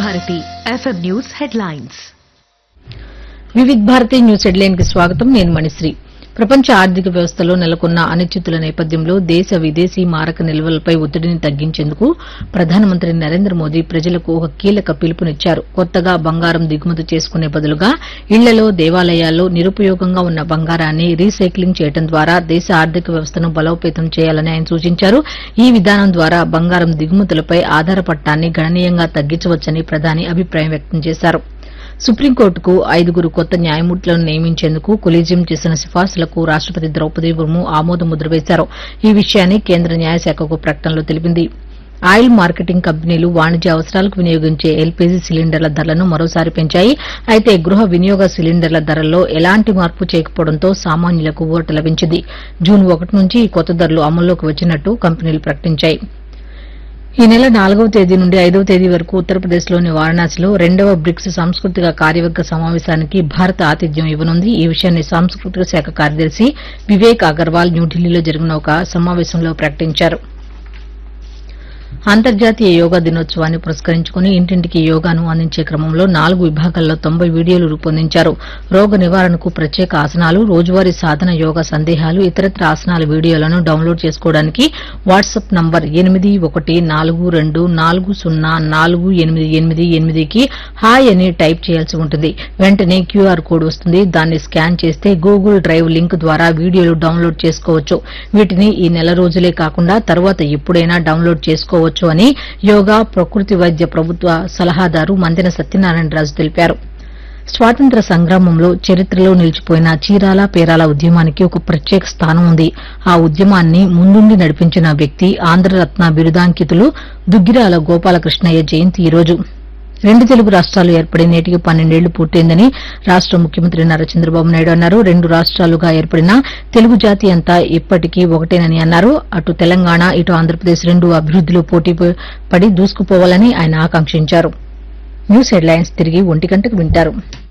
Bharati FM news headlines Vividh Bharati news headline కి స్వాగతం నేను మణిశ్రీ ప్రపంచ ఆర్థిక వ్యవస్థలో నెలకొన్న అనిశ్చితుల నేపథ్యంలో దేశ విదేశీ మారక నిల్వలపై ఒత్తిడిని తగ్గించేందుకు ప్రధానమంత్రి నరేంద్ర మోదీ ప్రజలకు ఒక కీలక పిలుపునిచ్చారు కొత్తగా బంగారం దిగుమతి చేసుకునే బదులుగా ఇళ్లలో దేవాలయాల్లో నిరుపయోగంగా ఉన్న బంగారాన్ని రీసైక్లింగ్ చేయడం ద్వారా దేశ ఆర్థిక వ్యవస్థను బలోపేతం చేయాలని ఆయన సూచించారు ఈ విధానం ద్వారా బంగారం దిగుమతులపై ఆధారపడటాన్ని గణనీయంగా తగ్గించవచ్చని ప్రధాని అభిప్రాయం వ్యక్తం చేశారు సుప్రీంకోర్టుకు ఐదుగురు కొత్త న్యాయమూర్తులను నియమించేందుకు కొలీజియం చేసిన సిఫార్సులకు రాష్టపతి ద్రౌపది ముర్ము ఆమోద ముద్ర వేశారు ఈ విషయాన్ని కేంద్ర న్యాయశాఖకు ప్రకటనలో తెలిపింది ఆయిల్ మార్కెటింగ్ కంపెనీలు వాణిజ్య అవసరాలకు వినియోగించే ఎల్పీజీ సిలిండర్ల ధరలను మరోసారి పెంచాయి అయితే గృహ వినియోగ సిలిండర్ల ధరల్లో ఎలాంటి మార్పు చేయకపోవడంతో సామాన్యులకు ఊరట లభించింది జూన్ ఒకటి నుంచి ఈ కొత్త ధరలు అమల్లోకి వచ్చినట్టు కంపెనీలు ప్రకటించాయి ఈ నెల నాలుగవ తేదీ నుండి ఐదవ తేదీ వరకు ఉత్తరప్రదేశ్లోని వారణాసిలో రెండవ బ్రిక్స్ సాంస్కృతిక కార్యవర్గ సమావేశానికి భారత ఆతిథ్యం ఇవ్వనుంది ఈ విషయాన్ని సాంస్కృతిక శాఖ కార్యదర్శి వివేక్ అగర్వాల్ న్యూఢిల్లీలో జరిగిన ఒక సమావేశంలో ప్రకటించారు అంతర్జాతీయ యోగా దినోత్సవాన్ని పురస్కరించుకుని ఇంటింటికి యోగాను అందించే క్రమంలో నాలుగు విభాగాల్లో తొంభై వీడియోలు రూపొందించారు రోగ నివారణకు ప్రత్యేక ఆసనాలు రోజువారీ సాధన యోగా సందేహాలు ఇతరత్ర ఆసనాల వీడియోలను డౌన్లోడ్ చేసుకోవడానికి వాట్సాప్ నంబర్ ఎనిమిది ఒకటి నాలుగు రెండు నాలుగు సున్నా నాలుగు ఎనిమిది ఎనిమిది ఎనిమిదికి హాయ్ అని టైప్ చేయాల్సి ఉంటుంది వెంటనే క్యూఆర్ కోడ్ వస్తుంది దాన్ని స్కాన్ చేస్తే గూగుల్ డ్రైవ్ లింక్ ద్వారా వీడియోలు డౌన్లోడ్ చేసుకోవచ్చు వీటిని ఈ నెల రోజులే కాకుండా తర్వాత ఎప్పుడైనా డౌన్లోడ్ చేసుకోవచ్చు అని యోగా ప్రకృతి వైద్య ప్రభుత్వ సలహాదారు మందెన సత్యనారాయణరాజు తెలిపారు స్వాతంత్ర సంగ్రామంలో చరిత్రలో నిలిచిపోయిన చీరాల పేరాల ఉద్యమానికి ఒక ప్రత్యేక స్థానం ఉంది ఆ ఉద్యమాన్ని ముందుండి నడిపించిన వ్యక్తి ఆంధ్రరత్న బిరుదాంకితులు దుగ్గిరాల గోపాలకృష్ణయ్య జయంతి ఈ రోజు రెండు తెలుగు రాష్ట్రాలు ఏర్పడి నేటికి పన్నెండేళ్లు పూర్తయిందని రాష్ట ముఖ్యమంత్రి నారా చంద్రబాబు నాయుడు అన్నారు రెండు రాష్ట్రాలుగా ఏర్పడిన తెలుగు జాతి అంతా ఇప్పటికీ ఒకటేనని అన్నారు అటు తెలంగాణ ఇటు ఆంధ్రప్రదేశ్ రెండు అభివృద్దిలో పోటీ పడి దూసుకుపోవాలని ఆయన ఆకాంక్షించారు న్యూస్ హెడ్లైన్స్ తిరిగి ఒంటి గంటకు వింటారు